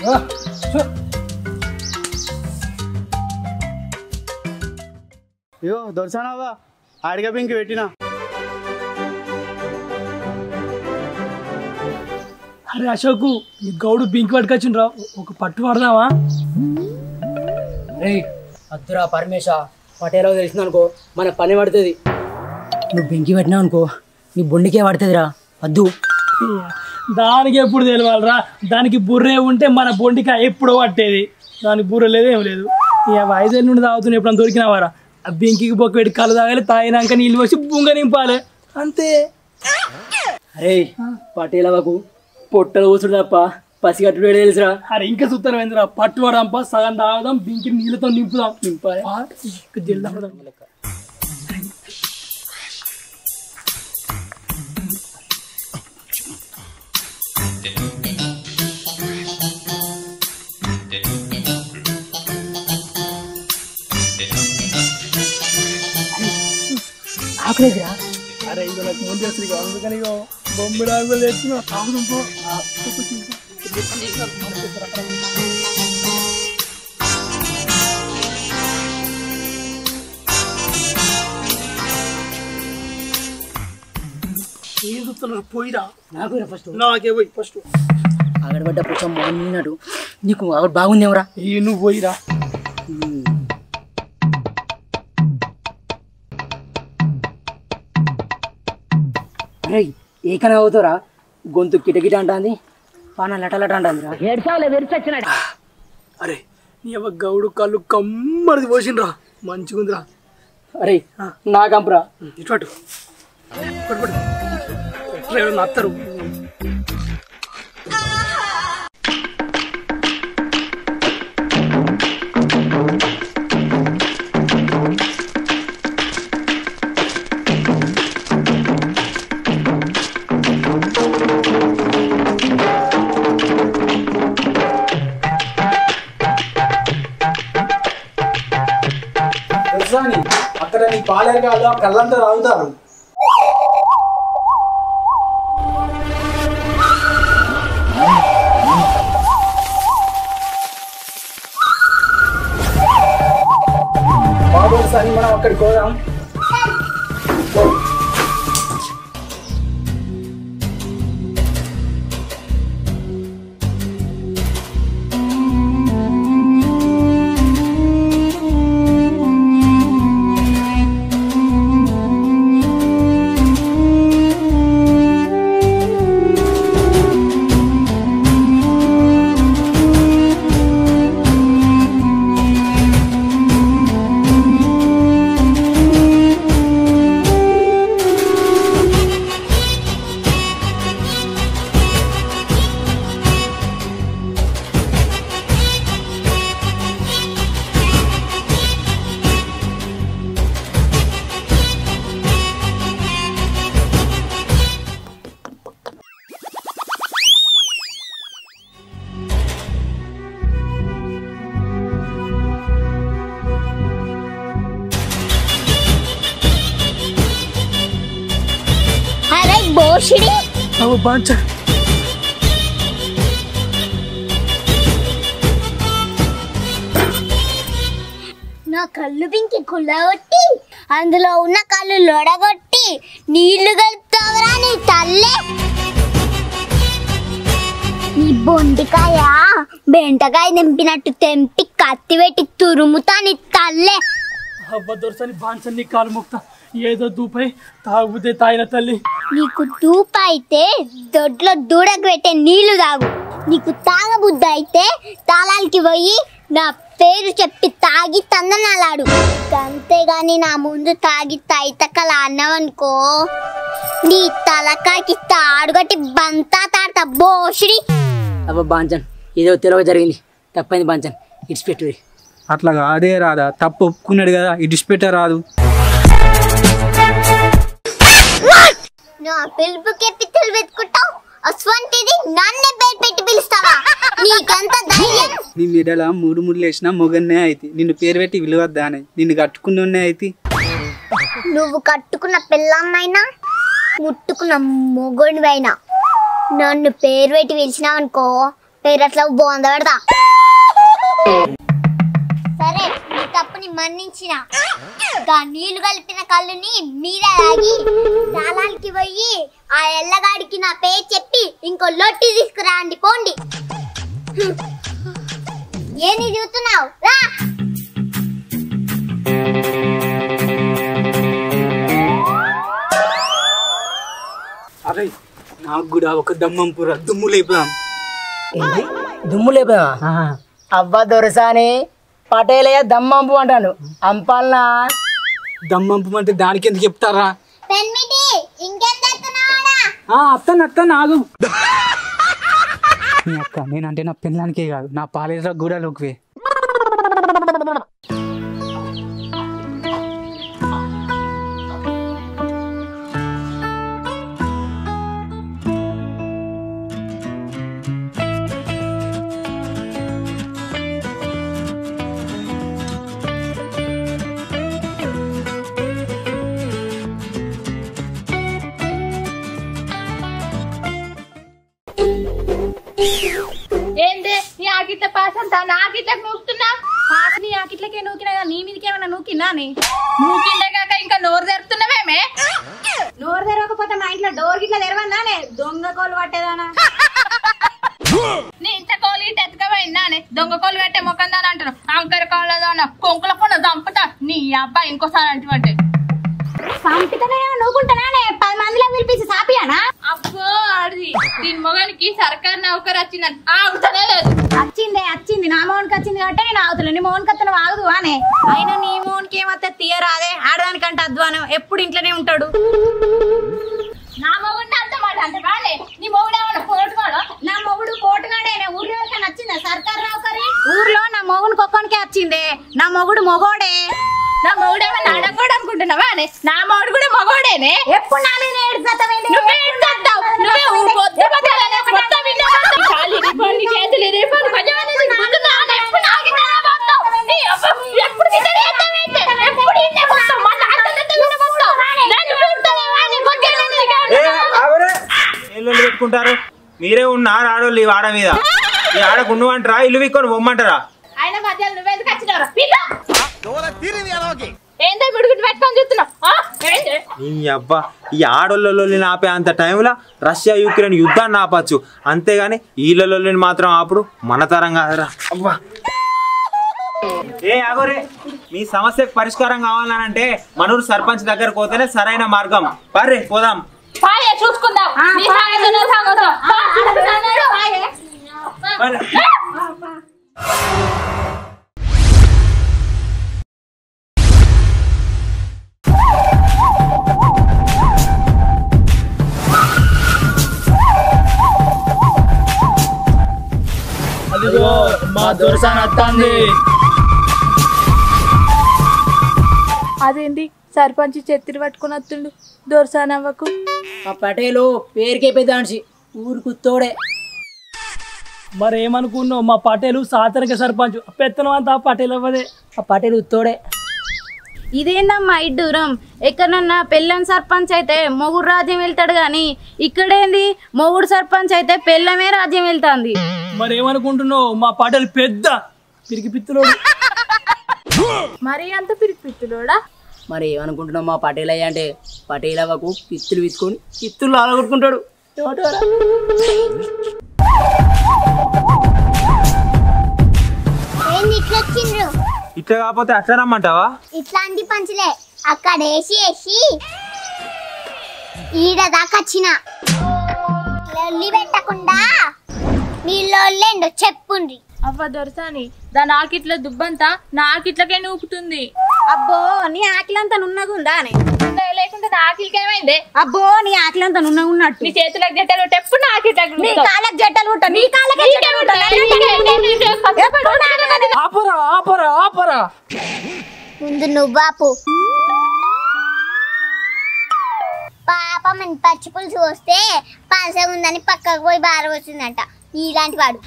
అయ్యో దొరసానావా ఆడిగా పింకి పెట్టినా అరే అశోకు ఈ గౌడు బింకి పట్టుకొచ్చిండ్రా ఒక పట్టు పడదామా రే అద్దురా పరమేశ పటేలో తెలిసింది అనుకో మన పని పడుతుంది నువ్వు బెంకి పెట్టినావు అనుకో నీ బొండికే పడుతుందిరా వద్దు దానికి ఎప్పుడు తెలియాలరా దానికి బుర్రే ఉంటే మన బొండిక ఎప్పుడో పట్టేది దానికి బుర్ర లేదు ఏం లేదు ఇక ఐదేళ్ళ నుండి తాగుతున్నా ఎప్పుడన్నా దొరికినావారా ఆ బెంకికి బొక్క పెట్టి కళ్ళు తాగాలి తాగినాక నీళ్ళు పోసి బుంగ నింపాలి అంతే అరే పటేలవకు పొట్టలు కూసుడు తప్ప పసిగట్టుడు తెలుసురా అరే ఇంకా సుత్తరం ఏందిరా పట్టు వరంప సగం తాగుదాం బింకి నీళ్ళతో నింపుదాం నింపాలి ఆ, ఇక జిల్లా పదాం. ఆకులేదురా అరే ఇది నాకు ముందు అసలు ఇక అందుకని ఇక బొమ్మిడి ఆకులు తెచ్చిన తాగుదాం పో ఆ, చెప్పు, చెప్పు. ఏం చూస్తున్నారు పోయిరా నాకు ఫస్ట్ నాకే పోయి ఫస్ట్ ఆగడబడ్డ పుచ్చం మొన్నట్టు నీకు ఆవిడ బాగుందేమరా ఈ నువ్వు పోయిరా అరే ఏకన అవుతారా గొంతు కిటకిట అంటుంది పాన లటలట అంటుందిరా అరే నీ అవ్వ గౌడు కళ్ళు కమ్మడిది పోసిండ్రా మంచిగుందిరా అరే నా కంపురా ఇటు పట్టు పట్టు పట్టు ఎట్లా ఎవరన్నా అత్తరు అక్కడ నీ పాలేరు కళ్ళంతా తాగుతారు బాబు ఒకసారి మనం అక్కడికి పోదాం అరే బోషిడి అవ్వ బాంచ నా కళ్ళు పింకి కుళ్ళగొట్టి అందులో ఉన్న కళ్ళు లొడగొట్టి నీళ్లు కలుపుతావరా నీ తల్లే నీ బొండికాయ బెంటకాయ తెంపినట్టు తెంపి కత్తి పెట్టి తురుముతా నీ తల్లే అవ్వ దొరసని బాంచని కాలు ముక్త ఏదో దూపై తాగుతే తాగిన తల్లి నీకు దూప అయితే దొడ్లో దూడకు పెట్టే నీళ్లు తాగు నీకు తాగబుద్ధి అయితే తాళాలకి పోయి నా పేరు చెప్పి తాగి తందనాలాడు అంతేగాని నా ముందు తాగి తైతకల అన్నావనుకో నీ తలకాకి తాడుగట్టి బంతా తాడతా బోషిడి అబ్బా బాంచన్ ఏదో తెలివ జరిగింది తప్పైంది బాంచన్ ఇట్స్ పెట్టు అట్లా కాదే రాదా తప్పు ఒప్పుకున్నాడు కదా ఇడిచిపెట్ట రాదు నా పిలుపుకి పిత్తలు వెతుకుంటావు అస్వంటిది నన్నే పేరు పెట్టి పిలుస్తావా నీకెంత ధైర్యం నీ మెడల మూడు ముళ్ళు వేసినా మొగన్నే అయితే నిన్ను పేరు పెట్టి విలువద్దానే నిన్ను కట్టుకున్నోనే అయితే నువ్వు కట్టుకున్న పిల్లన్నైనా ముట్టుకున్న మొగుడివైనా నన్ను పేరు పెట్టి పిలిచినావనుకో పేరట్ల బోంద పెడతా సరే నీ తప్పుని మన్నించిన ఇంకా నీళ్లు కలిపిన కళ్ళుని మీద తాగి తాళానికి పోయి ఆ ఎల్లగాడికి నా పేరు చెప్పి ఇంకో లొట్టి తీసుకురాండి పోండి ఏంది చూస్తున్నావు రా అరే నాకు కూడా ఒక దమ్మం పూర దుమ్ము లేపుదాం ఏంటి దుమ్ము లేపా అబ్బా దొరసాని పటేలయ్య దమ్మంపు అంటాను అంపాలనా దమ్మంపు అంటే దానికి ఎందుకు చెప్తారా పెన్మిటి ఇంకేం చేస్తున్నావాడా ఆ అత్తను అత్తను ఆగు నీ అక్క నేనంటే నా పిల్లలకే కాదు నా పాలేజీలో కూడా లోకివే ఏంది నీ ఆకిట్ల పాస్ అంతా నా ఆకిట్లకు నూకుతున్నా పాస్ నీ ఆకిట్లకే నూకినా కానీ నీ మీదకి ఏమైనా నూకినా నీ నూకిండే కాక ఇంకా నోరు తెరుతున్నావేమే నోరు తెరవకపోతే మా ఇంట్లో డోర్ గిట్ల తెరవన్నానే దొంగ కోలు పట్టేదానా నీ ఇంత కోలు ఇటు ఎత్తుకపోయిందానే దొంగ కోలు పెట్టే ముఖం దాని అంటారు అంకర కోళ్ళదాన కొంకుల పొన్న చంపుతా నీ అబ్బాయి ఇంకోసారి అంటే పంపితనే నూకుంటానే పది మందిలో పిలిపించి సాపియానా అబ్బో ఆడిది దీని మొగానికి సర్కార్ నౌకరు వచ్చిందని ఆగుతనే లేదు వచ్చిందే వచ్చింది నా మోహన్కి వచ్చింది కాబట్టి నేను ఆగుతున్నా నీ మోహన్కి అతను ఆగదు అనే అయినా నీ మోహన్కి ఏమత్తే తీయరాదే ఆడదానికంటే అధ్వానం ఎప్పుడు ఇంట్లోనే ఉంటాడు నా మొగుడిని అంత మాట అంటే రాలే నీ మొగుడేమన్నా పోటుకోడు నా మొగుడు కోటగాడే ఊర్లో ఎవరికైనా వచ్చిందా సర్కార్ నౌకరి ఊర్లో నా మొగుడు ఒక్కనికే వచ్చిందే నా మొగుడు మొగోడే నా మొగుడేమన్నా అడగకూడదు అనుకుంటున్నావా అనే నా మొగుడు కూడా మగోడేనే ఎప్పుడు నా మీద ఏడుస్తావేంటి? నువ్వే ఇంటావు నువ్వే ఊ పొద్దు పొద్దుగానే కొత్త విన్న కొత్త కాలు ఇరిపోను, నీ చేతులు ఇరిపోను, కొంచెం అనేది గుర్తుందా? అని ఎప్పుడు నాకు ఇట్లా పోతావు? నీ అబ్బ, ఎప్పుడు ఇట్లనే చేస్తావేంటి? ఎప్పుడు ఇట్లే పోతావు? మా తాతలు ఎట్లా విన్న పోతావు? నన్ను చూస్తావేమో అని కొంచెం అనేది ఏ, ఆవిరే. ఏం లొల్లి పెట్టుకుంటారు మీరే ఉన్నారు ఆడోళ్ళు ఈ వాడ మీద ఈ ఆడకు ఉండమంటారా ఇల్లు విక్కొని పొమ్మంటారా ఆయన మధ్యలో నువ్వెందుకు వచ్చినావు పిల్ల ఏందో మిడుగుడు పెట్టుకొని చూస్తున్నావు ఆ? ఏంటి? ఈ అబ్బా ఈ ఆడోళ్ళని ఆపే అంత టైంలో రష్యా యుక్రెయిన్ యుద్ధాన్ని ఆపచ్చు అంతేగాని వీళ్ళని మాత్రం ఆపుడు మన తరం కాదురా అబ్బా ఏ అగోరే మీ సమస్యకు పరిష్కారం కావాలనంటే మనూరు సర్పంచ్ దగ్గర పోతేనే సరైన మార్గం పర్రే పోదాం పాయే చూసుకుందాం నీ సాయంత్రం నా సంగతం. పా, అన్నాడు, పాయే. పర్రే. అదిగో మా దొరసాని వస్తుంది అదేంటి సర్పంచ్ చెత్తిరి పట్టుకుని వస్తుండు దొరసానవ్వకు ఆ పటేలు పేరుకే పెద్ద మనిషి ఊరుకు తోడే మరి ఏమనుకున్నావు మా పటేలు సాతనిక సర్పంచ్ పెత్తనం అంతా ఆ పటేల్ అవ్వదే ఆ పటేలు ఉత్తోడే ఇదేందమ్మా ఇడ్డూరం ఎక్కడన్నా పెళ్ళం సర్పంచ్ అయితే మొగుడు రాజ్యం వెళ్తాడు గాని ఇక్కడేంది మొగుడు సర్పంచ్ అయితే పెళ్ళమే రాజ్యం వెళ్తాంది మరి ఏమనుకుంటున్నావు మా పటేల్ పెద్ద పిరికి పిత్తులోడు మరి అంత పిరిపిత్తులోడా మరి ఏమనుకుంటున్నావు మా పటేల్ అయ్య అంటే పటేల్ అవ్వకు పిత్తులు విత్తుకొని పిత్తులు ఆలగొట్టుకుంటాడు ఏమంటారా ఏంది ఇట్లా వచ్చిండ్రు ఇట్లా కాకపోతే అట్లా రమ్మంటావా ఇట్లాంటి పంచులే అక్కడ వేసి వేసి ఈడ దాకా వచ్చిన లొల్లి పెట్టకుండా నీళ్ళోళ్ళేండో చెప్పుండ్రి అవ్వ దొరసాని దాని ఆకిట్ల దుబ్బంతా నా ఆకిట్లకే నూకుతుంది అబ్బో నీ ఆకిలంతా నున్నగుందా అని ఉందా లేకుంటే నా ఆకిలికి ఏమైంది అబ్బో నీ ఆకిలంతా నున్నగా ఉన్నట్టు నీ చేతులకు జట్టలు ఉంటే ఎప్పుడు నా ఆకిలి నీ కాళ్ళకి జట్టలు ఉంటా నీ కాళ్ళకి జట్టలు ఉంటా ఆపరా ఆపరా ఆపరా ముందు నువ్వు బాపు పాపం అని పచ్చి పులుసు వస్తే పాసే ఉందని పక్కకు పోయి బార వచ్చిందంట ఇలాంటి వాడు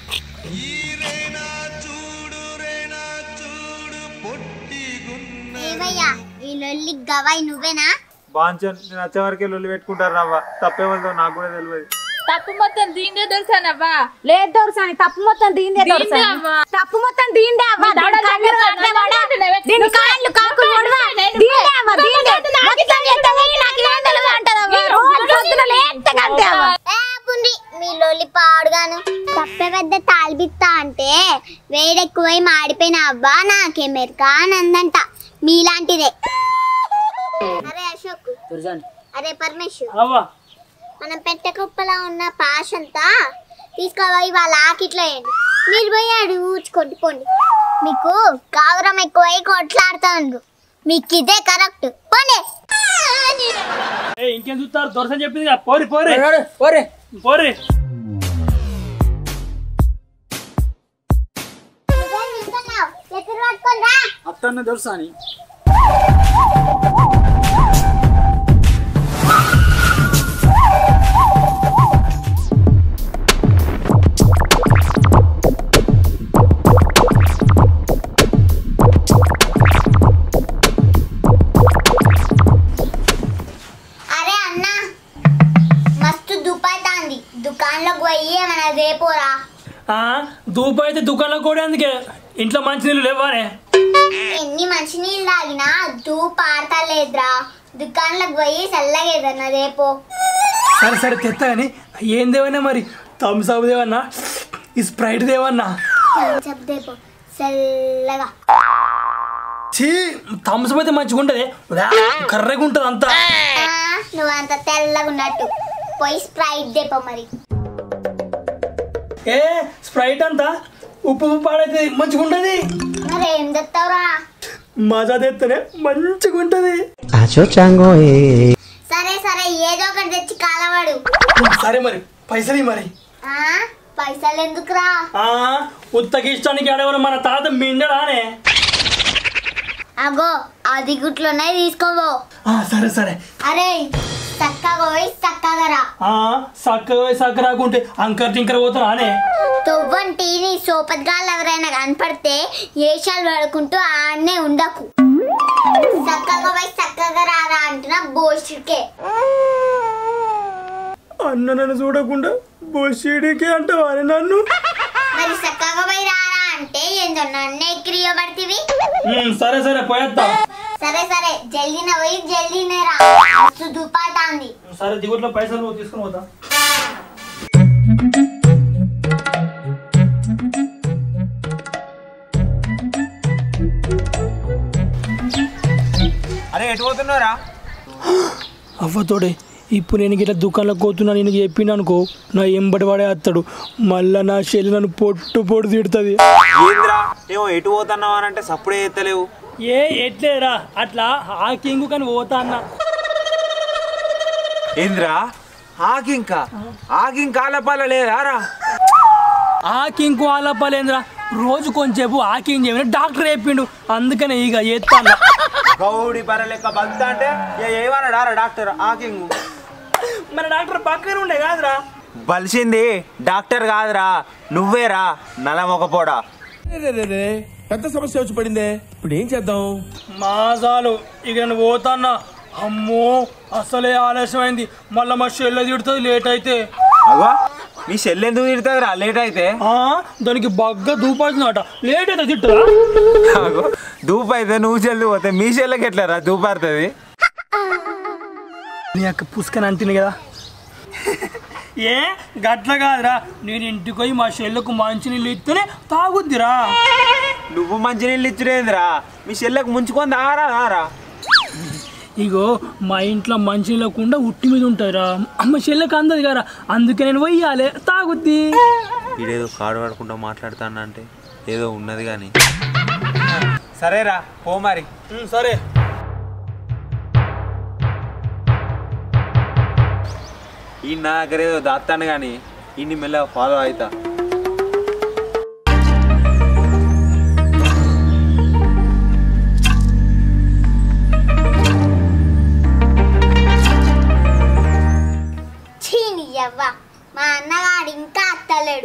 ఏమయ్యా ఈ లొల్లి గవాయి నువ్వేనా బాంచన్ నేను వచ్చే వరకే లొల్లి పెట్టుకుంటారు రావా తప్పేమో నాకు కూడా తెలియదు తప్పు మొత్తం దీందే దొరికానవ్వా లేదు దొరసాని తప్పు మొత్తం దీందే దీందే దొరసాని అవ్వ. తప్పు మొత్తం దీందే అవ్వ మీ దవడ దీని కళ్ళు దగ్గర అట్లే పడ. అంటున్నావే. దీని నువ్వు కాళ్ళు కాకులు నువ్వు పొడవ. నేను దీందే అవ్వ దీందే మొత్తం ఎత్తది, నాకు ఏం తెలియదు అంటది అవ్వ. రోజు పొద్దున లేత్తగా అంతే అవ్వ. ఏ పుండ్రి మీ లొల్లి పాడుగాను తప్పే పెద్ద తాల్బిత్తా అంటే వేడెక్కువై మాడిపోయిన అవ్వా నాకెమెరికా అని అందంట మీలాంటిదే అరే అశోక్ దుర్జాన్ అరే పరమేశ్వర్ అవ్వా మనం పెట్టె కుప్పలో ఉన్న పాష్ అంతా తీసుకుపోయి వాళ్ళ ఆకిట్లో వేయండి మీరు పోయి ఆడు ఊడ్చుకోండి పోండి మీకు కావరం ఎక్కువై కొట్లాడుతాను మీకు ఇదే కరెక్ట్ పోండి ఏ ఇంకేం చూస్తారు దొరసని చెప్పింది కదా పోరి పోరి పోరే పోరి నువ్వేం నిల్చున్నావ్? చేతులు పట్టుకొని రా. అత్తన్న దొరసాని అరే అన్న మస్తు దుపాయితాంది దుకాణంలోకి పోయి ఏమైనా రేపోరా ఆ, ధూపం అయితే దుకాణంలో కూడా అందుకే ఇంట్లో మంచినీళ్ళు లేవానే ఎన్ని మంచి నీళ్ళు తాగినా దూప ఆడతలేదురా దుకాణంలోకి పోయి చల్లగా ఏదన్నా రేపో సరే సరే తెత్తా కానీ ఏం దేవన్నా మరి థమ్స్ అప్ దేవన్నా ఈ స్ప్రైట్ దేవన్నా చెప్ రేపో చల్లగా చీ థమ్స్ అప్ అయితే మంచిగా ఉంటుంది కర్రగా ఉంటుంది అంతా ఆ, నువ్వంత తెల్లగా ఉన్నట్టు పోయి స్ప్రైట్ దేపో మరి ఏ స్ప్రైట్ అంతా ఉప్పు ఉప్పు పాడైతే మంచిగా ఉంటుంది మరి ఏం తెస్తావురా మజా తెత్తనే మంచిగా ఉంటుంది సరే సరే ఏదో ఒకటి తెచ్చి కాలవాడు సరే మరి పైసలు ఇయ్యి మరి ఆ, పైసలు ఎందుకురా ఆ ఉత్తకి ఇష్టానికి ఆడేవారు మన తాత మిండడానే అగో అది గుట్లోనే తీసుకోవో ఆ, సరే సరే అరే చక్కగా పోయి చక్కగా రా ఆ సక్కగా సక్క రాకుంటే అంకర్ టింకర్ పోతారా అనే తొవ్వంటి నీ సోపద్గాళ్ళు ఎవరైనా కనపడితే ఏషాలు పడుకుంటూ ఆడనే ఉండకు చక్కగా పోయి చక్కగా రారా అంటున్నా బోషుడికే అన్న నన్ను చూడకుండా బొసిడికి అంటావా నన్ను మరి చక్కగా పోయి రారా అంటే ఏందో నన్ను ఎక్కిరియ పడితివి ఉమ్, సరే సరే పోయేస్తా సరే సరే జల్దీన పోయి జల్దీనే రా మస్తు దుపాతాంది సరే దిగుట్లో పైసలు నువ్వు తీసుకుని పోతా అరే ఎటు పోతున్నారా అవ్వతోడే ఇప్పుడు నేను గిట్ల దుకాణంలోకి పోతున్నా నేను చెప్పిన అనుకో నా ఎంబడి వాడే వస్తాడు మళ్ళా నా చెల్లి నన్ను పొట్టు పొట్టు తిడుతుంది ఏంద్రా ఏమో ఎటు పోతున్నావు అని అంటే సప్పుడే ఎత్తలేవు ఏ ఎట్లేరా అట్లా ఆ కింగు కానీ పోతా అన్న ఏంద్రా ఆకింక ఆకింక ఆలపాల లేదారా ఆ కింకు ఆలపాలేంద్రా రోజు కొంచెంసేపు ఆ కింగ్ చేయమని డాక్టర్ చెప్పిండు అందుకనే ఇక ఎత్తాను గౌడి బర్రె లెక్క బంత అంటే ఏ- ఏమన్నాడారా డాక్టర్ ఆకింగ్ మన డాక్టర్ పక్కన ఉండే కాదురా బలిసింది డాక్టర్ కాదురా నువ్వేరా నలమొకపోడా పెద్ద సమస్య వచ్చి పడిందే ఇప్పుడు ఏం చేద్దాం మాజాలు ఇక నేను పోతాన్నా అమ్మో అసలే ఆలస్యమైంది మళ్ళీ మా షెల్ల తిడుతుంది లేట్ అయితే అగో నీ సెల్ ఎందుకు తిడుతుందిరా లేట్ అయితే ఆ, దానికి బగ్గ దూపాడుతుందట లేట్ అయితే తిట్టరా అగో దూపు అయితే నువ్వు చెల్లి పోతే మీ చెల్లెకి ఎట్లరా దూపారుతుంది నీ యొక్క పుస్తకం అంటుంది కదా ఏ గట్ల కాదురా నేను ఇంటికి పోయి మా షెల్లకు మంచి నీళ్ళు ఇస్తేనే తాగుద్దిరా నువ్వు మంచి నీళ్ళు ఇచ్చిరేందిరా మీ చెల్లెకు ముంచుకొని ఆరా ఆరా ఇగో మా ఇంట్లో మంచి నీళ్ళకుండా ఉట్టి మీద ఉంటుందిరా అమ్మ చెల్లెకి అందదు కదా అందుకే నేను పోయాలి తాగుద్ది వీడేదో కాడు పడకుండా మాట్లాడుతానంటే ఏదో ఉన్నది కానీ సరేరా పో మరి ఉమ్, సరే ఈ నా దగ్గర ఏదో దాస్తాను కానీ ఇన్ని మెల్లగా ఫాలో అవుతా చీని యవ్వ మా అన్నగాడు ఇంకా అత్తలేడు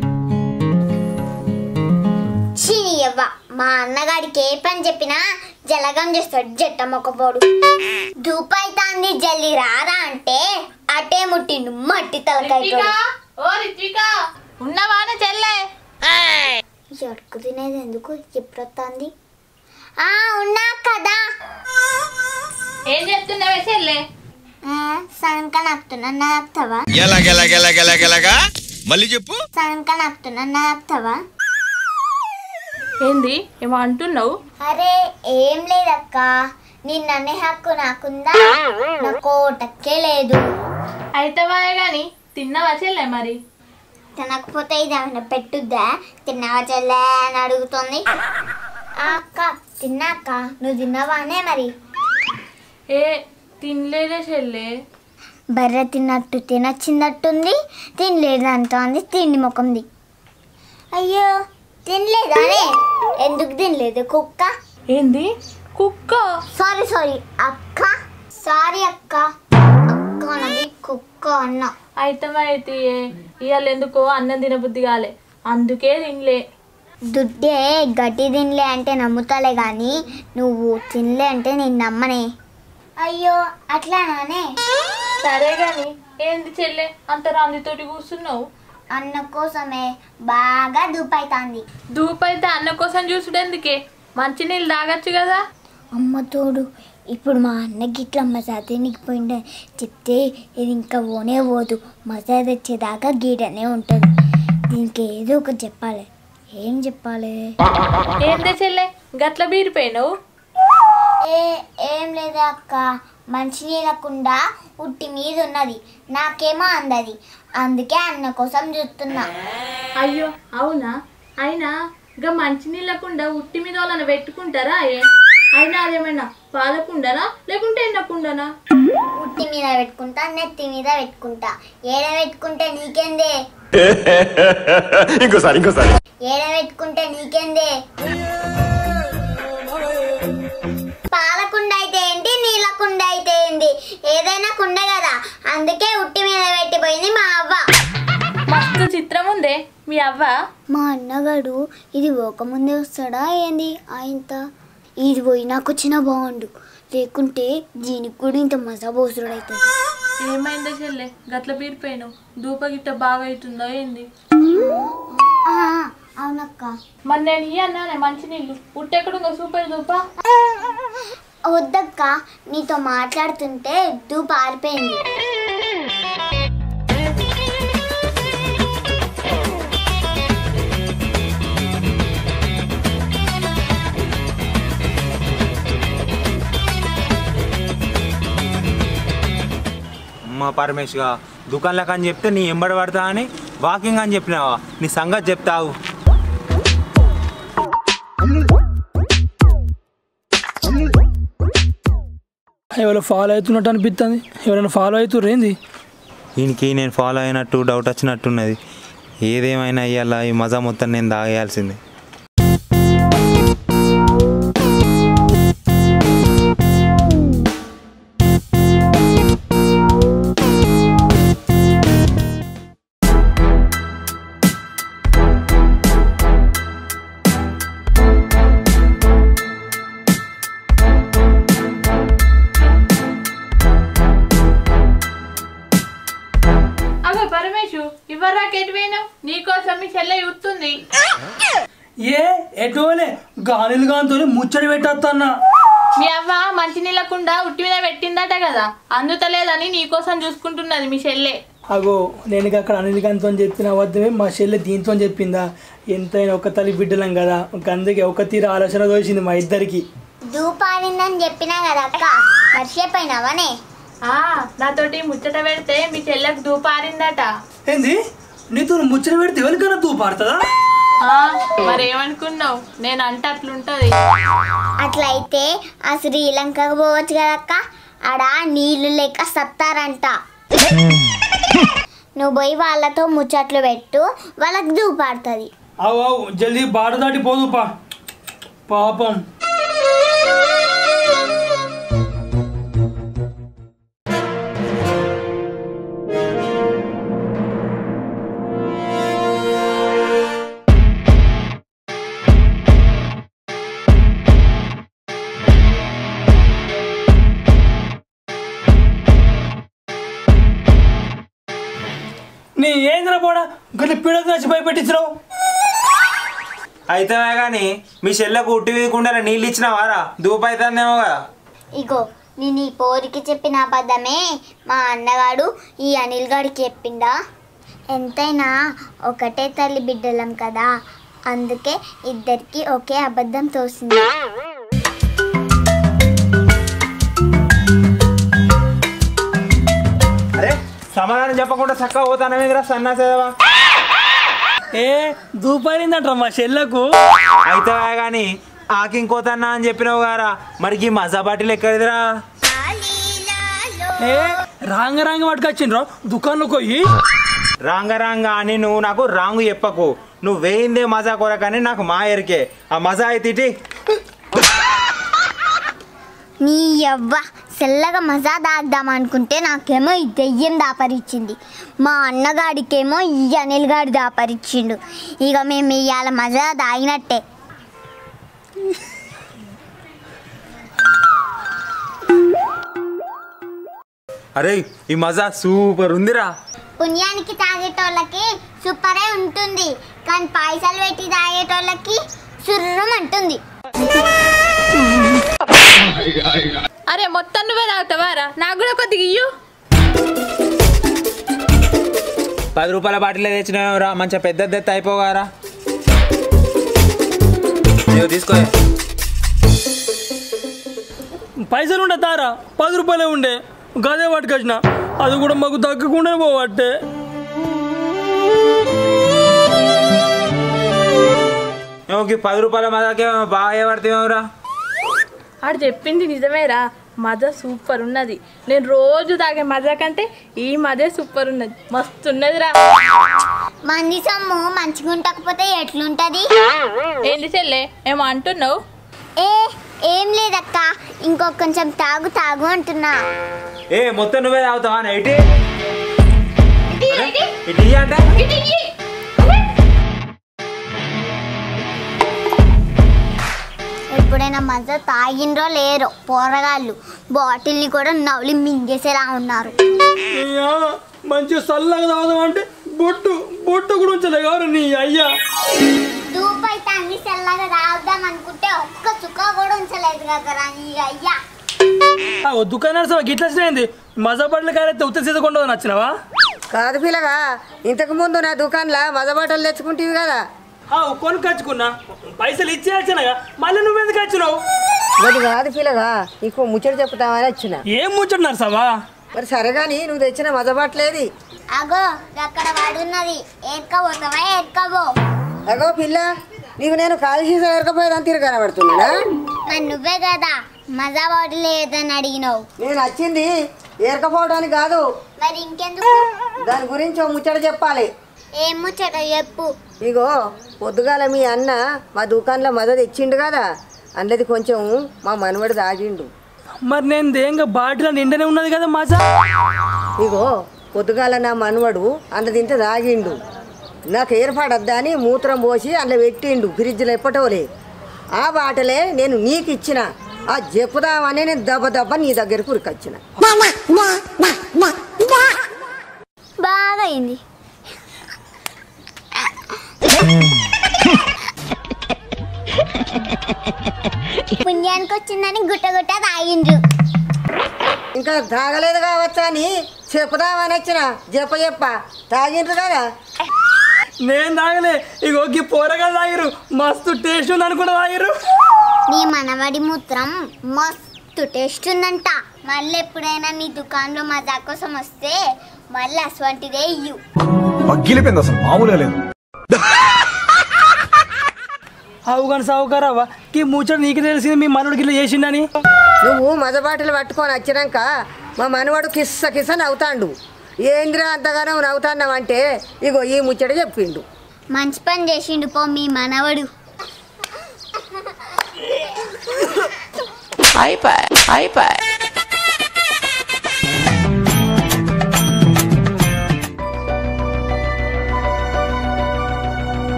చీని యవ్వ మా అన్నగాడికి ఏ పని చెప్పినా జలగం చేస్తాడు జట్ట మొక్కపోడు దూపైతాంది జల్లి రారా అంటే అటే ముట్టిండు మట్టి తలకాయ రిత్విక ఓ రిత్విక ఉన్నవానే చెల్లె ఎడుకు తినేది ఎందుకు ఎప్పుడు వస్తుంది ఆ ఉన్నా కదా ఏం చెప్తున్నావే చెల్లె సగంకా నాపుతున్నా నాపుతావా ఎలాగెలాగెలాగెలాగెలాగా మళ్ళీ చెప్పు సగంకా నాపుతున్నా నాపుతావా ఏంది ఏమో అంటున్నావు అరే ఏం లేదక్క నిన్ననే హక్కు నాకుందా నా కోటక్కే లేదు అయితవాయే గాని తిన్నావా చెల్లె మరి తినకపోతే ఇది ఏమైనా పెట్టుద్దా తిన్నావా చెల్లె అని అడుగుతుంది ఆ అక్క తిన్నాక నువ్వు తిన్నావానే మరి ఏ తినలేదే చెల్లె బర్రె తిన్నట్టు తినొచ్చిందట్టుంది తినలేదు అంటోంది తిండి ముఖంది అయ్యో తినలేదానే ఎందుకు తినలేదు కుక్క ఏంది కుక్క సారీ సారీ అక్క సారీ అక్క అక్క అన్నది కుక్క అన్న అయితమా అయితే ఇవాళ ఎందుకో అన్నం తినబుద్ధి కాలే అందుకే తినలే దుడ్డే గట్టి తినలే అంటే నమ్ముతాలే కానీ నువ్వు తినలే అంటే నేను నమ్మనే అయ్యో అట్లానే సరే గాని ఏంది చెల్లె అంత రాందితోటి కూర్చున్నావు అన్న కోసమే బాగా దూపైతాంది దూపైతే అన్న కోసం చూసుడెందుకే మంచినీళ్ళు తాగొచ్చు కదా అమ్మ తోడు ఇప్పుడు మా అన్నకి ఇట్లా మజాదే పోయిండే చెప్తే ఇది ఇంకా పోనే పోదు మజా తెచ్చేదాకా గీడనే ఉంటుంది దీనికి ఏదో ఒకటి చెప్పాలి ఏం చెప్పాలి ఏందే చెల్లె గట్ల బీరిపోయినావు ఏ ఏం లేదు అక్క మంచినీళ్ళకుండా ఉట్టి మీద ఉన్నది నాకేమో అందది అందుకే అన్న కోసం చూస్తున్నా అయ్యో అవునా అయినా ఇంకా మంచినీళ్ళకుండా ఉట్టి మీద వాళ్ళని పెట్టుకుంటారా ఏ అయినా అదేమైనా పాలకుండానా లేకుంటే ఎన్నకుండానా ఉట్టి మీద పెట్టుకుంటా నెత్తి మీద పెట్టుకుంటా ఏడ పెట్టుకుంటే నీకేందే ఇంకోసారి ఇంకోసారి ఏడ పెట్టుకుంటే నీకేందే పాలకుండ అయితే ఏంటి నీళ్ళ కుండ అయితే ఏంటి ఏదైనా కుండ కదా అందుకే ఉట్టి మీద పెట్టిపోయింది మా అవ్వ మస్తు చిత్రం ఉందే మీ అవ్వ మా అన్నగాడు ఇది పోకముందే వస్తాడా ఏంది ఆయనత ఇది పోయినాక వచ్చినా బాగుండు లేకుంటే దీనికి కూడా ఇంత మజా పోసుడు అవుతుంది ఏమైందో చెల్లె గట్ల బీరిపోయినావు దూప గిట్ట బాగా అవుతుందో ఏంది ఆ, అవునక్క మరి నేను ఇయ్య అన్నానే మంచినీళ్ళు ఉట్టెక్కడుందో సూపర్ దూప వద్దక్క నీతో మాట్లాడుతుంటే దూప ఆరిపోయింది అమ్మ పరమేష్గా దుకాణంలోకి అని చెప్తే నీ ఎంబడి పడతా అని వాకింగ్ అని చెప్పినావా నీ సంగతి చెప్తావు ఎవరో ఫాలో అవుతున్నట్టు అనిపిస్తుంది ఎవరైనా ఫాలో అవుతుర్రు ఏంది దీనికి నేను ఫాలో అయినట్టు డౌట్ వచ్చినట్టున్నది ఏదేమైనా అయ్యాలా ఈ మజా మొత్తం నేను తాగేయాల్సిందే అగో పరమేశు ఇవ్వరా కెట్ పోయినావు నీకోసం మీ చెల్లె చూస్తుంది ఏ ఎటువలే గాలిలు గాంతో ముచ్చడి పెట్టేస్తాన్నా మీ అవ్వ మంచినీళ్ళకుండా ఉట్టి మీద పెట్టిందట కదా అందుతలేదని నీకోసం చూసుకుంటున్నది మీ చెల్లె అగో నేను ఇక అక్కడ అనిల్ గాంతో చెప్పిన అబద్ధమే మా చెల్లె దీంతో చెప్పిందా ఎంతైనా ఒక తల్లి బిడ్డలం కదా ఒక అందుకే ఒక తీర ఆలోచన తోసింది మా ఇద్దరికి దూపారిందని చెప్పినా కదా అక్క మర్చిపోయినావనే ఆ నాతోటి ముచ్చట పెడితే మీ చెల్లెకు దూపారిందట ఏంది నీతో ముచ్చట పెడితే ఎవరికైనా తూ పాడుతుందా ఆ, మరేమనుకున్నావు నేను అంటే అట్లుంటది అట్లయితే ఆ శ్రీలంకకు పోవచ్చు కదక్క ఆడ నీళ్లు లేక సత్తారంట నువ్వు పోయి వాళ్ళతో ముచ్చట్లు పెట్టు వాళ్ళకి దూపాడుతుంది అవు అవు జల్దీ బాట దాటి పోదు పా పాపం నీ ఏంద్ర పోడా గట్ల పీడకు నచ్చి భయపెట్టించినావు అయితే కానీ మీ చెల్లెకు ఉట్టి వీయకుండా నీళ్ళు ఇచ్చిన వారా దూపు అవుతుందేమో కదా ఇగో నేను ఈ పోరికి చెప్పిన అబద్ధమే మా అన్నగాడు ఈ అనిల్ గాడికి చెప్పిండా ఎంతైనా ఒకటే తల్లి బిడ్డలం కదా అందుకే ఇద్దరికి ఒకే అబద్ధం తోసింది అరే సమాధానం చెప్పకుండా చక్కగా పోతానమే కదా సన్నా సేవా ఏ దూపారిందంట మా చెల్లకు అయితే కానీ ఆకింకోతన్నా అని చెప్పినావు గారా మరి ఈ మజా బాటిల్ ఎక్కడిదిరా ఏ రాంగ రాంగ పట్టుకొచ్చిండ్రు దుకాణంలోకి పోయి రాంగ రాంగ అని నువ్వు నాకు రాంగు చెప్పకు నువ్వు వేయిందే మజా కొరకని నాకు మా ఎరికే ఆ మజా అయితే ఇటీ. నీ యవ్వ సెల్లగా మజా దాద్దాం అనుకుంటే నాకేమో ఈ దెయ్యం దాపరిచ్చింది మా అన్నగాడికేమో ఈ అనిల్ గాడి దాపరిచ్చిండు ఇక మేము ఇవాళ మజా దాగినట్టే అరే ఈ మజా సూపర్ ఉందిరా పుణ్యానికి తాగేటోళ్ళకి సూపరే ఉంటుంది కానీ పైసలు పెట్టి తాగేటోళ్ళకి సుర్రం అంటుంది అరే మొత్తం నువ్వే తాగుతావారా నాకు కూడా కొద్దిగా ఇయ్యు పది రూపాయల బాటిల్ తెచ్చినావురా మంచిగా పెద్ద దెత్త అయిపోగారా ఇదిగో తీసుకో పైసలు ఉండే తారా పది రూపాయలే ఉండే గదే పట్టుకొచ్చిన అది కూడా మాకు తగ్గకుండా పోవట్టే ఏమో పది రూపాయల మజాకే బాగా పడుతుందేమోరా ఆడు చెప్పింది నిజమేరా మజా సూపర్ ఉన్నది నేను రోజు తాగే మజా కంటే ఈ మజా సూపర్ ఉన్నది మస్తు ఉన్నదిరా మంది సొమ్ము మంచిగా ఉండకపోతే ఎట్లుంటది ఏంది చెల్లె ఏమో అంటున్నావు ఏ ఏం లేదక్క ఇంకో కొంచెం తాగు తాగు అంటున్నా ఏ మొత్తం నువ్వే తాగుతావా నైటి ఇటీ అంటే ఎప్పుడైనా మజా తాగిండ్రో లేరో పోరగాళ్ళు బాటిల్ని కూడా నవ్వులి మింగేసేలా ఉన్నారు అయ్యా మంచిగా చల్లగా తాగుదాం అంటే బొట్టు బొట్టు కూడా ఉంచలే కాదు నీ అయ్యా దూపు అయితే అన్ని చల్లగా తాగుదాం అనుకుంటే ఒక్క చుక్క కూడా ఉంచలేదు కదరా నీ అయ్యా ఆ దుకాణాలు సభ గిట్ల వచ్చినాయింది మజా బట్టలు కారైతే ఉత్త సీత కొండ నచ్చినవా కాదు పిల్లగా ఇంతకు ముందు నా దుకాణంలో మజబాటలు తెచ్చుకుంటేవి కదా ఆ కొనుక్కొచ్చుకున్నా పైసలు ఇచ్చేయాల్సినగా మళ్ళీ నువ్వెందుకు వచ్చినావు అది కాదు పిల్లగా నీకు ముచ్చట చెప్తామని వచ్చిన ఏం ముచ్చటున్నారు సభా మరి సరే కానీ నువ్వు తెచ్చిన మజబాట్లేది అగో అక్కడ వాడున్నది ఏడ్కపోతావా ఏడ్కబో అగో పిల్ల నీకు నేను కాలు సీసా ఎరకపోయేదని తిరిగి కనబడుతున్నానా మరి నువ్వే కదా మజా బాటిల్ ఏదని అడిగినావు నేను వచ్చింది ఏరకపోవడానికి కాదు మరి ఇంకెందుకు దాని గురించి ఓ ముచ్చట చెప్పాలి ఏం ముచ్చట చెప్పు ఇగో పొద్దుగాల మీ అన్న మా దుకాణంలో మజ తెచ్చిండు కదా అందులో కొంచెం మా మనవడు తాగిండు మరి నేను దేంగా బాటిల్ నిండనే ఉన్నది కదా మజా ఇగో పొద్దుగాల నా మనవడు అందులో తింటే తాగిండు నాకు ఏర్పడద్దా అని మూత్రం పోసి అందులో పెట్టిండు ఫ్రిడ్జ్లో ఎప్పటోలే ఆ బాటలే నేను నీకు ఇచ్చిన ఆ చెప్పుదామని నేను దెబ్బ దెబ్బ నీ దగ్గరకు ఉరికొచ్చిన బాగా అయింది పుణ్యానికి వచ్చిందని గుట్ట గుట్ట తాగిండ్రు ఇంకా తాగలేదు కావచ్చా అని చెప్పుదామని వచ్చిన చెప్ప చెప్ప తాగిండ్రు కదా నేను తాగలే ఇగో ఈ పోరగా తాగిరు మస్తు టేస్ట్ ఉంది అనుకుంటా తాగిరు నీ మనవడి మూత్రం మస్తు టేస్ట్ ఉందంట మళ్ళీ ఎప్పుడైనా నీ దుకాణంలో మజా కోసం వస్తే మళ్ళీ అటువంటిదే ఇయ్యు పగ్గిలిపోయింది అసలు మామూలుగా లేదు అవు కానీ సావుకారావా ఈ ముచ్చట నీకు తెలిసింది మీ మనోడికి ఇట్లా చేసిండని నువ్వు మజబాటలు పట్టుకొని వచ్చినాక మా మనవాడు కిస్స కిస్స నవ్వుతాండు ఏంద్రా అంతగానో నవ్వుతాన్నావంటే ఇగో ఈ ముచ్చట చెప్పిండు మంచి పని చేసిండు పో మీ మనవడు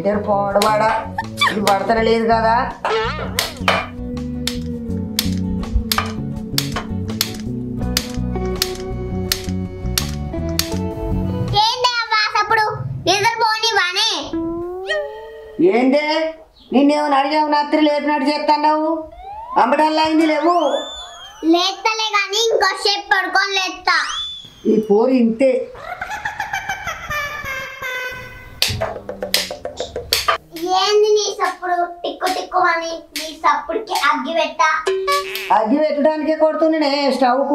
లైటర్ పోడవాడా ఇది పడతనే లేదు కదా ఏంటి అవ్వ అప్పుడు నిద్ర పోనివానే ఏందే నిన్నేమని అడిగావు రాత్రి లేపినట్టు చేస్తున్నావు అమ్మడల్లా అయింది లేవు లేస్తలే కానీ ఇంకోసేపు పడుకొని లేస్తా ఈ పోరి ఇంతే ఏంది నీ సప్పుడు టిక్కు టిక్కు అని నీ సప్పుడుకి అగ్గి పెట్టా అగ్గి పెట్టడానికే కొడుతున్నానే స్టవ్కు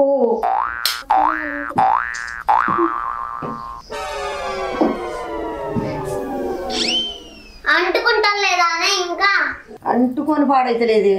అంటుకుంటాం లేదా అనే ఇంకా అంటుకొని పాడైతలేదు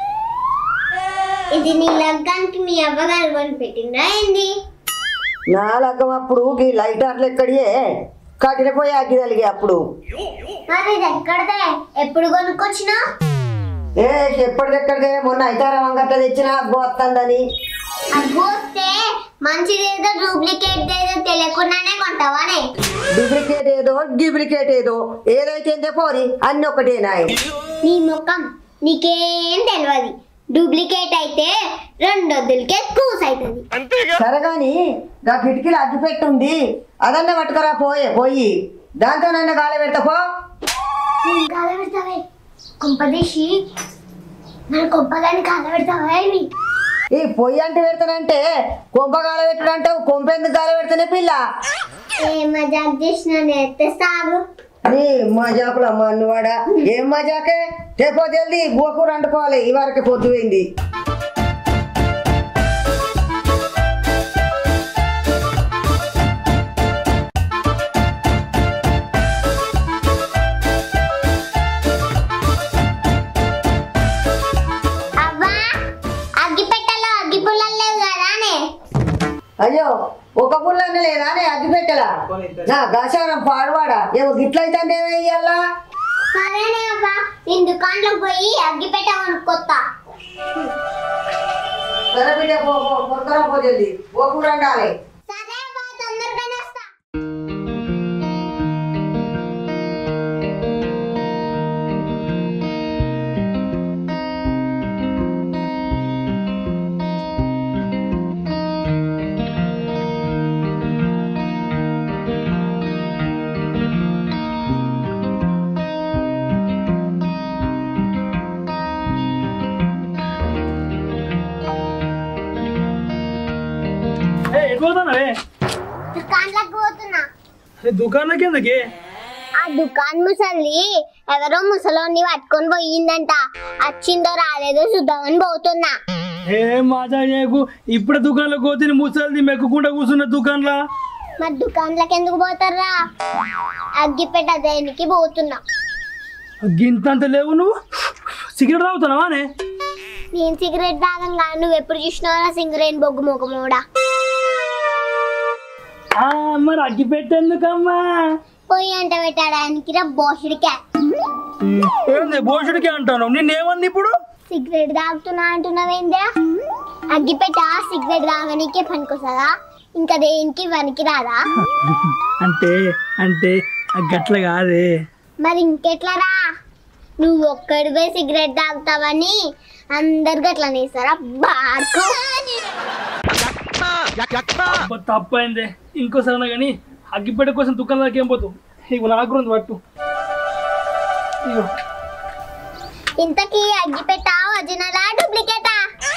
ఇది నీ లగ్గానికి మీ అవ్వగారు కొని పెట్టిందా ఏంది నా లగ్గం అప్పుడు ఈ లైటర్లు ఎక్కడియే కట్టినపోయి అగ్గి తలిగే అప్పుడు మరి ఇది ఎక్కడదే ఎప్పుడు కొనుక్కొచ్చినా ఏ ఎప్పటికెక్కడికే మొన్న ఐతారా వంగట్ల తెచ్చిన అగ్గు వస్తుందని అది పోస్తే మంచిదేదో డూప్లికేట్ ఏదో తెలియకుండానే కొంటావానే డూప్లికేట్ ఏదో డూప్లికేట్ ఏదో ఏదైతే ఏందే పోరి అన్ని ఒకటేనా నీ ముఖం నీకేం తెలియదు డూప్లికేట్ అయితే రెండొద్దులకే కూస్ అవుతుంది సరే గాని నా కిటికీలు అగ్గి పెట్టుంది అదన్న పట్టుకరా పోయే పోయి దాంతో నన్ను గాలి పెడతా పో నేను కాల పెడతావే కుంపదీసి మన కుంపదాన్ని కాల పెడతావా ఏమి ఈ పొయ్యి అంటే పెడతానంటే కొంప గాలి పెట్టుడు అంటే కొంపెందుకు గాలి పెడతానే పిల్ల ఏ మజాక్ చేసిన నేస్తే సాగు నీ మజాకుల మన్నువాడా ఏం మజాకే రేపో జల్దీ గోకూర అంటుకోవాలి ఈ వరకు పొద్దుపోయింది అవ్వా అగ్గి పెట్టలో అగ్గి పుల్లలు లేవు కదానే అయ్యో ఒక పుల్లన్న లేదా నే అగ్గి పెట్టలా నా గసారం పాడువాడా ఏమో గిట్లయితే ఇయ్యాలా సరేనే అవ్వా నేను దుకాణంలోకి పోయి అగ్గి పెట్ట కొనుక్కొత్తా సరే బిడ్డ పో పో కొనుక్కరా పో జల్దీ గోకూర అండాలి సరే అవ్వా తొందరగానే వస్తా ఏ ఎటు పోతానవే దుకాణంలోకి పోతున్నా ఏ దుకాణంలోకి ఎందుకే ఆ దుకాణం ముసలి ఎవరో ముసలోని పట్టుకొని పోయిందంట వచ్చిందో రాలేదో చూద్దామని పోతున్నా ఏ మాజా చేయకు ఇప్పుడే దుకాణంలోకి పోతే ముసలిది మెక్కకుండా కూర్చున్న దుకాణంలో మరి దుకాణంలోకి ఎందుకు పోతారా అగ్గిపెట్ట దేనికి పోతున్నా గింతంత లేవు నువ్వు సిగరెట్ తాగుతున్నావా నే నేను సిగరెట్ తాగంగా నువ్వు ఎప్పుడు చూసినావా సిగరెట్ బొగ్గు మొగమోడా ఆ, మరి అగ్గి పెట్టేందుకమ్మా పోయి అంట పెట్టడానికి రా బోషుడికే ఏంది భోషుడికి అంటాను నిన్నేమన్నా ఇప్పుడు సిగరెట్ తాగుతున్నా అంటున్నావేందా అగ్గిపెట్ట సిగరెట్ తాగనీకే పనికొస్తుందా ఇంకా దేనికి పనికి రాదా అంటే అంటే ఆ గట్ల కాదే మరి ఇంకెట్లా రా నువ్వు ఒక్కడివే సిగరెట్ తాగుతావని అందరు గట్లా నేస్తారా బార్కు అబ్బా, తప్పైందే ఇంకోసారి కానీ అగ్గిపెట్ట కోసం దుకాణంలోకి ఏం పోతావు ఇగో నాకు ఉంది పట్టు ఇగో ఇంతకీ అగ్గిపెట్ట ఒరిజినలా డూప్లికేటా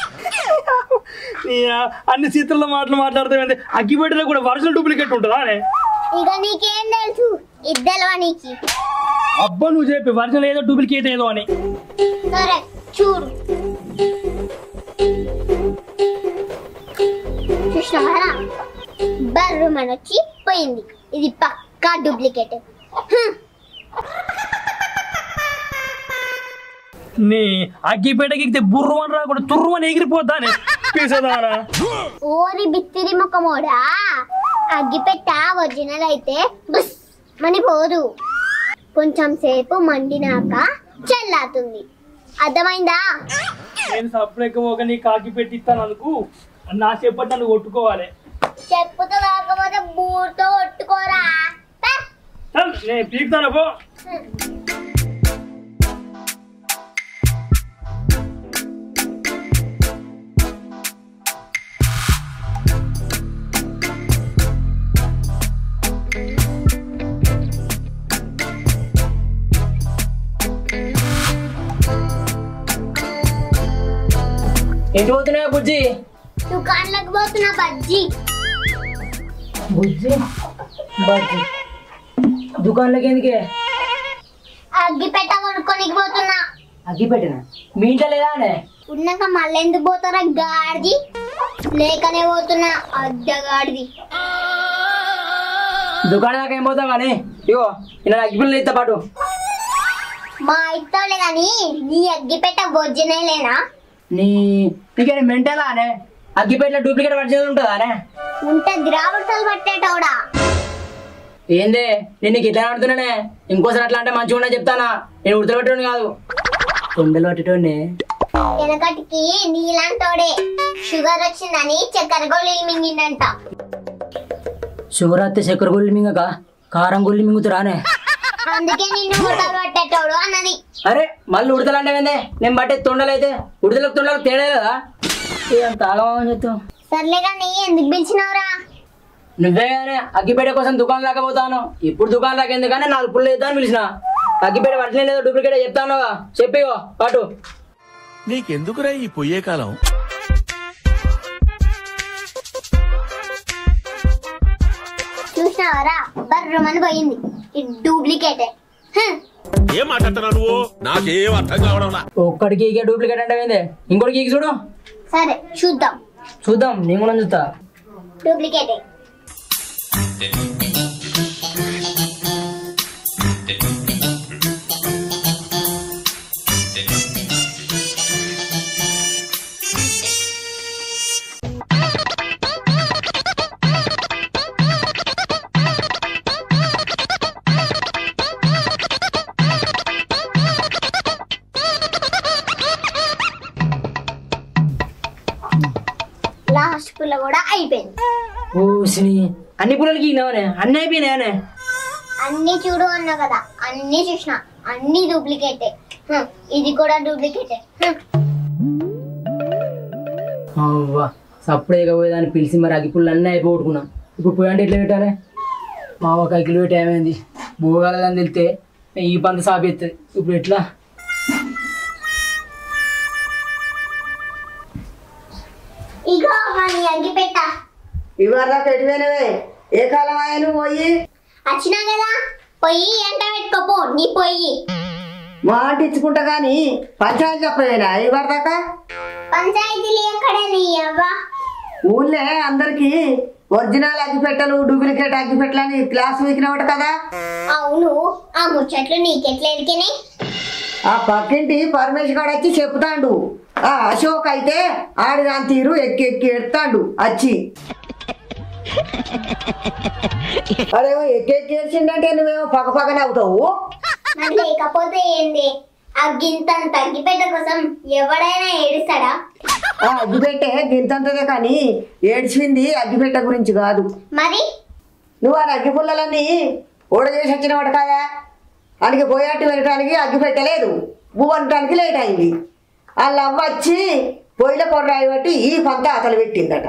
నీ ఆ అన్ని సీతల మాటలు మాట్లాడతావు అగ్గిపెట్టలో కూడా ఒరిజినల్ డూప్లికేట్ ఉంటుందా అనే ఇక నీకేం తెలుసు ఇద్దెలవా నీకి అబ్బా నువ్వు చెప్పి ఒరిజినల్ ఏదో డూప్లికేట్ ఏదో అని సరే చూడు చూసినావా బర్రు వచ్చి పోయింది ఇది పక్కా డూప్లికేట్ నీ అగ్గిపేటకి ఎక్కితే బుర్రు అని రాకుండా తుర్రు అని ఎగిరిపోద్దా అని పీసదానా ఓరి బిత్తిరి ముఖమోడా అగ్గిపెట్ట ఒరిజినల్ అయితే బుస్ మని పోదు కొంచెం సేపు మండినాక చల్లారుతుంది అర్థమైందా నేను సపరేట్గా ఒక నీ కాకి పెట్టి ఇస్తాను అనుకు నా చెప్పటి నన్ను కొట్టుకోవాలి చెప్పుతో కాకపోతే బూర్తో కొట్టుకోరా పే. చల్, నేను పీకుతాను పో హ్మ్. ఎటు పోతున్నావా బుజ్జి దుకాణంలోకి పోతున్నా బజ్జీ బుజ్జి బజ్జి దుకాణంలోకి ఎందుకే అగ్గి పెట్ట కొనుక్కోనికి పోతున్నా అగ్గి పెట్టిన మీ ఇంట్లో లేదా అనే ఉన్నాక మళ్ళీ ఎందుకు పోతారా గాడిది లేకనే పోతున్నా అద్దగాడిది దుకాణం దాకా ఏం పోతావు కానీ ఇగో ఇలా అగ్గి పిల్లలు ఇస్తా పాటు మా ఇత్తోలే కానీ నీ అగ్గి పెట్ట బొజ్జనే లేనా నీ నీకేం మెంటలా అనే అగ్గిపేటలో డూప్లికేట్ వర్షన్ ఉంటుందా అనే ఉంటే ద్రావడతలు పట్టేటోడా ఏందే నేను నీకు ఇట్లా ఆడుతున్నానే ఇంకోసారి అట్లా అంటే మంచిగా ఉన్నా చెప్తానా నేను ఉడతపెట్టేవాడిని కాదు తొండలు పట్టేటోడిని వెనకటికి నీలాంటోడే షుగర్ వచ్చిందని చక్కెర గోళీలు మింగిండంట షుగర్ వస్తే చక్కెర గుళ్ళు మింగక కారం గుళ్ళు మింగుతురానే అందుకే నిన్ను ముట్టలు పట్టేటోడు అన్నది అరే మళ్ళీ ఉడతలంటే ఏందే నేను బట్టే తొండలైతే ఉడతలకు తొండలకు తేడా కదా ఏం తాగమని చెప్తావు సర్లే కానీ ఎందుకు పిలిచినవరా నువ్వే కానీ అగ్గిపేట కోసం దుకాణం దాకా పోతాను ఇప్పుడు దుకాణం దాకా ఎందుకని నాలుగు పుల్లు వేద్దామని పిలిచిన అగ్గిపేట పట్టలే లేదో డూప్లికేట్ చెప్తాను చెప్పిగో పాటు నీకెందుకురా ఈ పొయ్యే కాలం చూసినావరా బర్రమని పోయింది ఇది డూప్లికేటే హ్మ్. ఏం మాట్లాడుతున్నావు నువ్వు నాకేం అర్థం కావడం ఒక్కడికి ఇక డూప్లికేట్ అంటే ఏందే ఇంకోటికి ఇక చూడు సరే చూద్దాం చూద్దాం నేను కూడా చూస్తా డూప్లికేటే లాస్ట్ పుల్ల కూడా అయిపోయింది ఓ సిని అన్ని పుల్లలకి ఇగినావనే అన్ని అయిపోయినాయనే అన్ని చూడు అన్నా కదా అన్ని చూసిన అన్ని డూప్లికేటే హ్మ్. ఇది కూడా డూప్లికేటే హ్మ్. అవ్వా సప్పుడే పోయేదాన్ని పిలిచి మరి అగ్గి పుల్లు అన్నీ అయిపోగొట్టుకున్నా ఇప్పుడు పోయి అంటే ఎట్లా పెట్టాలి మా ఒక అగ్గిలు పెట్టి ఏమైంది భోగాలని తెలితే ఈ పంత సాపేస్తుంది ఇప్పుడు ఎట్లా ఇగో మన అగ్గి పెట్ట ఇవాళ ఎటువైనవే ఏ కాలం ఆయన పోయి వచ్చినా కదా పొయ్యి ఎంట పెట్టుకోపో నీ పొయ్యి మాట ఇచ్చుకుంటా కానీ పంచాయతీ చెప్పవేనా ఇవాళ దాకా పంచాయతీలు ఎక్కడే నీ అవ్వ ఊళ్ళే అందరికి ఒరిజినల్ అగ్గిపెట్టెలు డూప్లికేట్ అగ్గిపెట్టెలు అని క్లాస్ వీకినవట కదా అవును ఆ ముచ్చట్లు నీకెట్లా ఎరికినాయి ఆ పక్కింటి పరమేశ్వర్ గారు వచ్చి చెప్తాండు ఆ అశోక్ అయితే ఆడి దాని తీరు ఎక్కి ఎక్కి ఎడతాండు వచ్చి అరేమో ఎక్కి ఎక్కి ఏడ్చిండంటే నువ్వేమో పక్క పక్కనే అవుతావు మరి లేకపోతే ఏంది ఆ గింతంత తగ్గిపెట్ట కోసం ఎవడైనా ఏడుస్తాడా ఆ అగ్గిపెట్టె గింతంతదే కానీ ఏడ్చింది అగ్గిపెట్టె గురించి కాదు మరి నువ్వు ఆ అగ్గి పుల్లలన్నీ ఓడ చేసి వచ్చినవాడు కదా అందుకే పోయాటు వినటానికి అగ్గి పెట్టలేదు పువ్వు అనటానికి లేట్ అయింది వాళ్ళ అవ్వ వచ్చి పొయ్యిల కొర్రాయి బట్టి ఈ పంత అతలు పెట్టిందట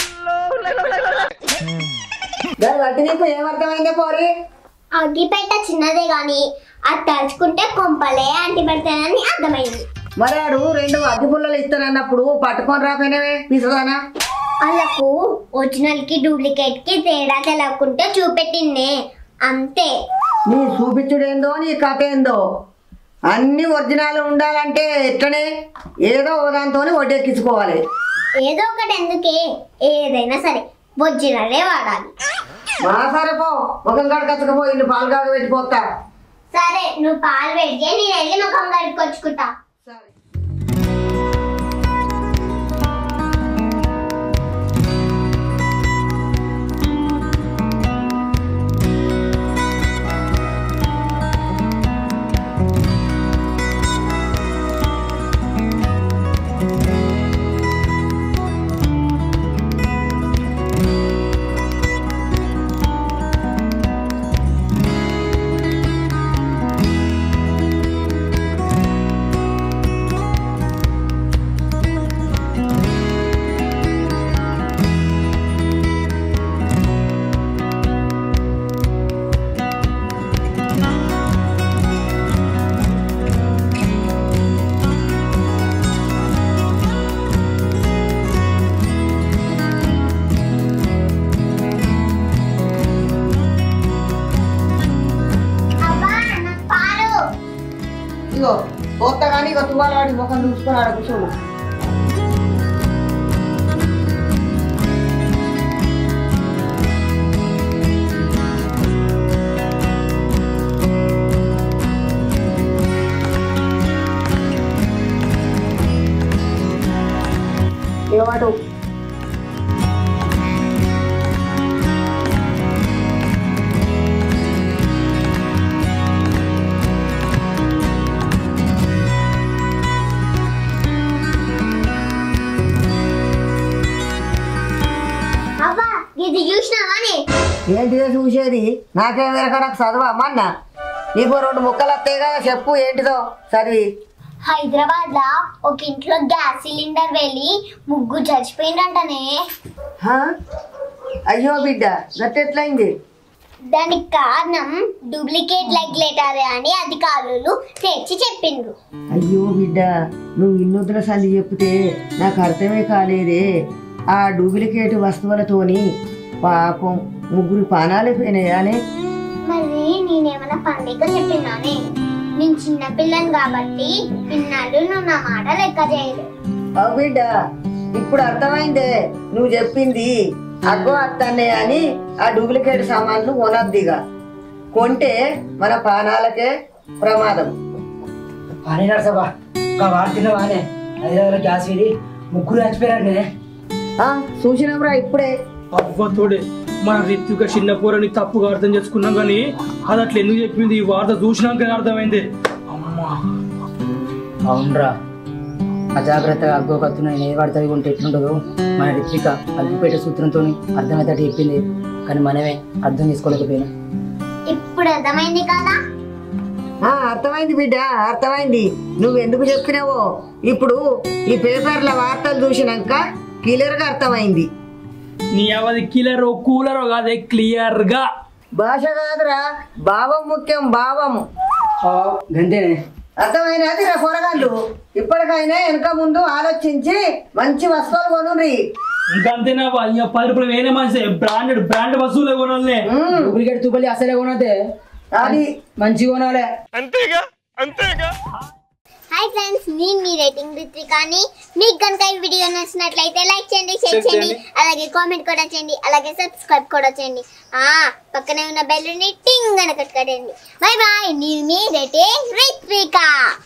దాని బట్టి నీకు ఏమర్థమైందే పోరి అగ్గిపెట్ట చిన్నదే గాని అది తలుచుకుంటే కొంపలే అంటి పెడతానని అర్థమైంది మరి ఆడు రెండు అగ్గి పుల్లలు ఇస్తానన్నప్పుడు పట్టుకొని రాపోయినవే పిసదానా వాళ్ళకు ఒరిజినల్ కి డూప్లికేట్ కి తేడా తెలవకుంటే చూపెట్టిందే అంతే నీ చూపించుడేందో నీ కథ ఏందో అన్ని ఒరిజినల్ ఉండాలంటే ఎట్లనే ఏదో ఓదాంతో వడ్డెక్కించుకోవాలి ఏదో ఒకటి ఎందుకే ఏదైనా సరే ఒరిజినలే వాడాలి మా సరే పో ముఖం కడకచ్చకపో ఇల్లు పాలు కాగ పెట్టిపోతా సరే నువ్వు పాలు పెడితే నేను వెళ్ళి ముఖం కడుక్కొచ్చుకుంటా వాడి ముఖం చూసుకొని ఆడ కూర్చోడు ఏమాటు అవ్వా ఇది చూసినావానే ఏంటిదో చూసేది నాకేం వెనక నాకు చదువా అమ్మన్న నీకు రెండు ముక్కలు వస్తాయి కదా చెప్పు ఏంటిదో చదివి హైదరాబాద్ లా ఒక ఇంట్లో గ్యాస్ సిలిండర్ వెళ్ళి ముగ్గురు చచ్చిపోయిందంటనే హా? అయ్యో బిడ్డ గట్టెట్లయింది దానికి కారణం డూప్లికేట్ లెగ్లేటర్ అని అధికారులు తెచ్చి చెప్పిండ్రు అయ్యో బిడ్డ నువ్వు ఇన్నొద్దుల సంది చెప్తే నాకు అర్థమే కాలేదే ఆ డూప్లికేట్ వస్తువులతోని పాపం ముగ్గురు పానాలు పోయినాయానే మరి నేనేమైనా పండుగ చెప్పినానే నేను చిన్న పిల్లని కాబట్టి ఇన్నాళ్ళు నువ్వు నా మాట లెక్క చేయలేదు అవు బిడ్డ ఇప్పుడు అర్థమైందే నువ్వు చెప్పింది అగ్గో అత్తన్నే అని ఆ డూప్లికేట్ సామాన్లు కొనద్దిగా కొంటే మన ప్రాణాలకే ప్రమాదం అని నడసబా ఇంకా వాడుతున్నా వానే హైదరాబాద్లో గ్యాస్ వేడి ముగ్గురు చచ్చిపోయారంటే ఆ, చూసినాంరా ఇప్పుడే అవ్వతోడే మన రిత్విక చిన్న పోరని తప్పుగా అర్థం చేసుకున్నాం కానీ అది అట్లా ఎందుకు చెప్పింది ఈ వార్త చూసినాక అర్థమైంది అమ్మా అవునరా అజాగ్రత్తగా అగ్గో కత్తున ఏ పడుతుంది కొంటే ఎట్లుండదు మన రిత్విక అగ్గిపేట సూత్రంతో అర్థమవుతాడు చెప్పింది కానీ మనమే అర్థం చేసుకోలేకపోయినా ఇప్పుడు అర్థమైంది కదా ఆ, అర్థమైంది బిడ్డ అర్థమైంది నువ్వు ఎందుకు చెప్పినావో ఇప్పుడు ఈ పేపర్ల వార్తలు చూసినాక క్లియర్గా అర్థమైంది నీ అవది కిలరో కూలరో కాదే క్లియర్ గా భాష కాదురా భావం ముఖ్యం భావం గంతేనే అర్థమైనది రా పొరగాళ్ళు ఇప్పటికైనా వెనక ముందు ఆలోచించి మంచి వస్తువులు కొనుర్రి ఇంకా అంతేనా వా, ఇక పది రూపాయలు వేరే మనిషి బ్రాండెడ్ బ్రాండ్ వస్తువులే కొనాలే డూప్లికేట్ తుపలి అసలే కొనతే అది మంచిగా కొనాలే హాయ్ ఫ్రెండ్స్ నేను మీ రేటింగ్ రిత్వికాని మీకు కనుక ఈ వీడియో నచ్చినట్లయితే లైక్ చేయండి షేర్ చేయండి అలాగే కామెంట్ కూడా చేయండి అలాగే సబ్స్క్రైబ్ కూడా చేయండి ఆ పక్కనే ఉన్న బెల్ ని టింగ్ అని కట్టుకట్టండి బాయ్ బాయ్ నేను మీ రేటింగ్ రిత్విక